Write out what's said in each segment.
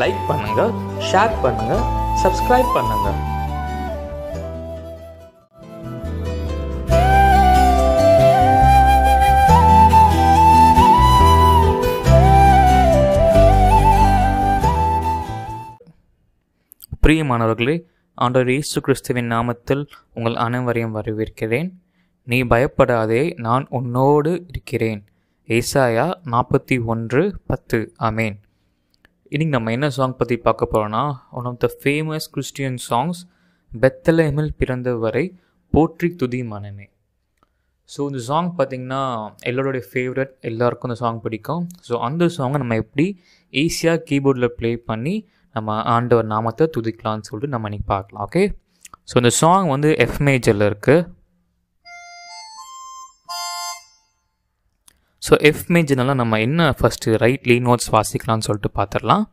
Like பண்ணுங்க share பண்ணுங்க subscribe பண்ணுங்க பிரியமானவர்களே ஆண்டவர் இயேசு கிறிஸ்துவின் நாமத்தில் உங்கள் அனைவரையும் வரவேற்கிறேன் நீ பயப்படாதே நான் உன்னோடு இருக்கிறேன் ஏசாயா நாற்பத்தி ஒன்று பத்து அமேன் இன்னைக்கு நம்ம என்ன சாங் பற்றி பார்க்க போகிறோன்னா one of the famous Christian songs பெத்தலேமில் பிறந்தவரை போற்றி துதி மனமே ஸோ இந்த சாங் பார்த்திங்கன்னா எல்லோருடைய ஃபேவரட் எல்லாருக்கும் இந்த சாங் பிடிக்கும் ஸோ அந்த சாங்கை நம்ம எப்படி ஈஸியாக கீபோர்டில் ப்ளே பண்ணி நம்ம ஆண்டவர் நாமத்தை துதிக்கலாம்னு சொல்லிட்டு நம்ம இன்னைக்கு பார்க்கலாம் ஓகே ஸோ இந்த சாங் வந்து எஃப் மேஜரில் இருக்குது ஸோ எஃப் மேஜர்னால நம்ம என்ன ஃபஸ்ட்டு ரைட் லீ நோட்ஸ் வாசிக்கலாம்னு சொல்லிட்டு பார்த்துடலாம்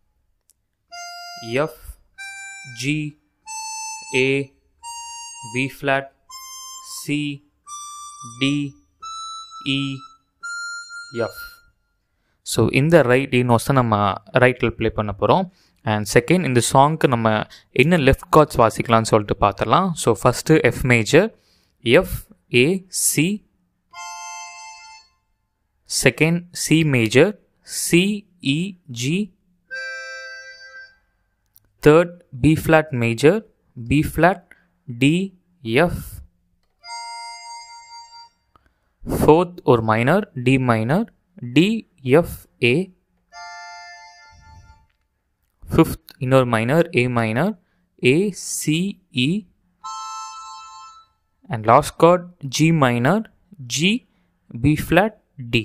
F G A B flat C D E F so இந்த ரைட் லீ நோட்ஸ் தான் நம்ம ரைட்டில் ப்ளே பண்ண போகிறோம் அண்ட் செகண்ட் இந்த சாங்க்கு நம்ம என்ன லெஃப்ட் கார்ட்ஸ் வாசிக்கலாம்னு சொல்லிட்டு பார்த்துடலாம் so first F major F A C second C major, C E G, third B flat major, B flat D F, fourth or minor D minor, D F A, fifth inner minor A minor, A C E, and last chord G minor, G B flat D.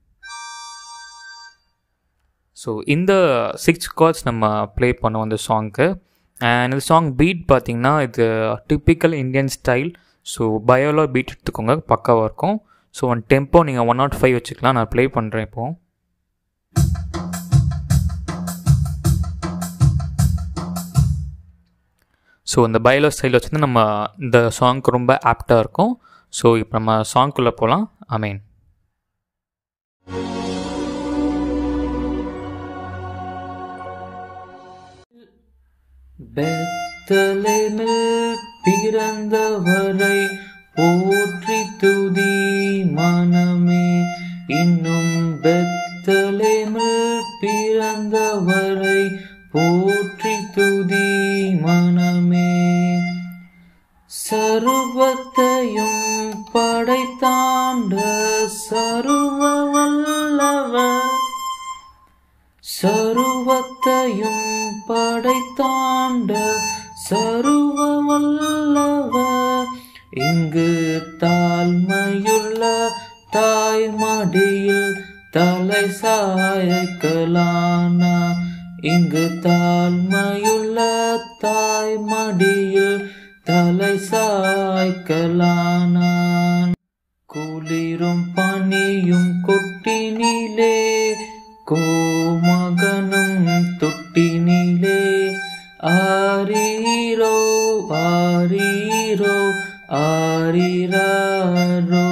So இந்த six chords நம்ம play பண்ணோம் இந்த சாங்க்கு and இந்த song beat பார்த்திங்கன்னா இது typical Indian style so பயோலா beat எடுத்துக்கோங்க பக்காவாக இருக்கும் ஸோ ஒன் டெம்போ நீங்கள் ஒன் நாட் ஃபைவ் வச்சுக்கலாம் நான் ப்ளே பண்ணுறேன் இப்போது ஸோ இந்த பயோலோ ஸ்டைல் வச்சு நம்ம இந்த சாங்க்கு ரொம்ப ஆப்டாக இருக்கும் ஸோ இப்போ நம்ம சாங்க்குள்ளே போகலாம் அமேன் பெத்தலேமில் பிறந்தவரை போற்றி துதி மனமே இன்னும் பெத்தலேமில் பிறந்தவரை போற்றி துதி மனமே சர்வத்தையும் படைத்தாண்ட சர்வ வல்லவர் சருவத்தையும் படைத்தாண்ட சருவ வல்லவ இங்கு தாழ்மையுள்ள தாய்மடியில் தலை சாய்க்கலானா இங்கு தாழ்மையுள்ள தாய்மடியில் தலை சாய்க்கலானான் குளிரும் பனியும் கொட்டினிலே கோமகனும் தொட்டினிலே ஆரீரோ ஆரீரோ ஆரிராரோ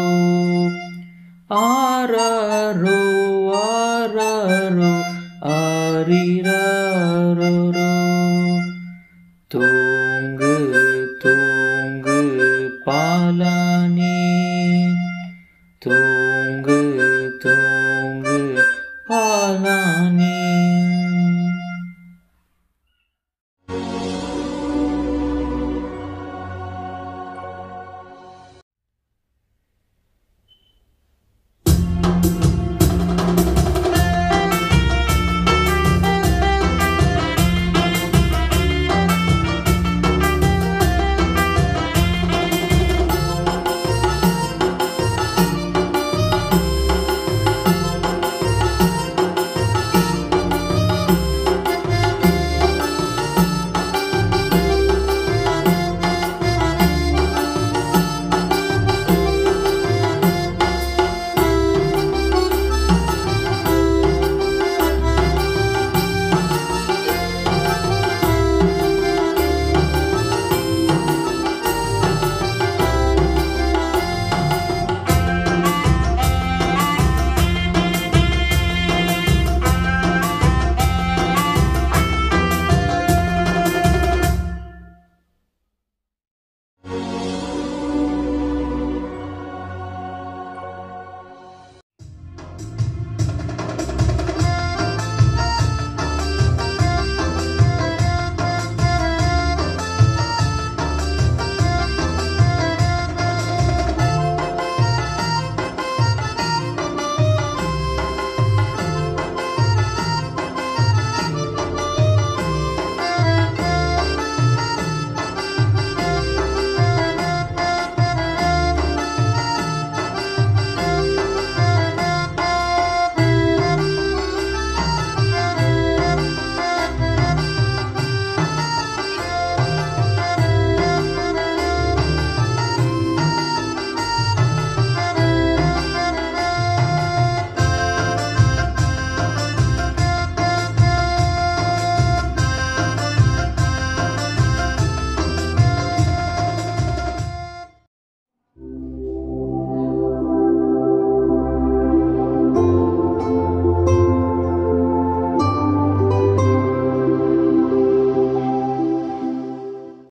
ஆராரோ ஆராரோ ஆரிராரோ தோ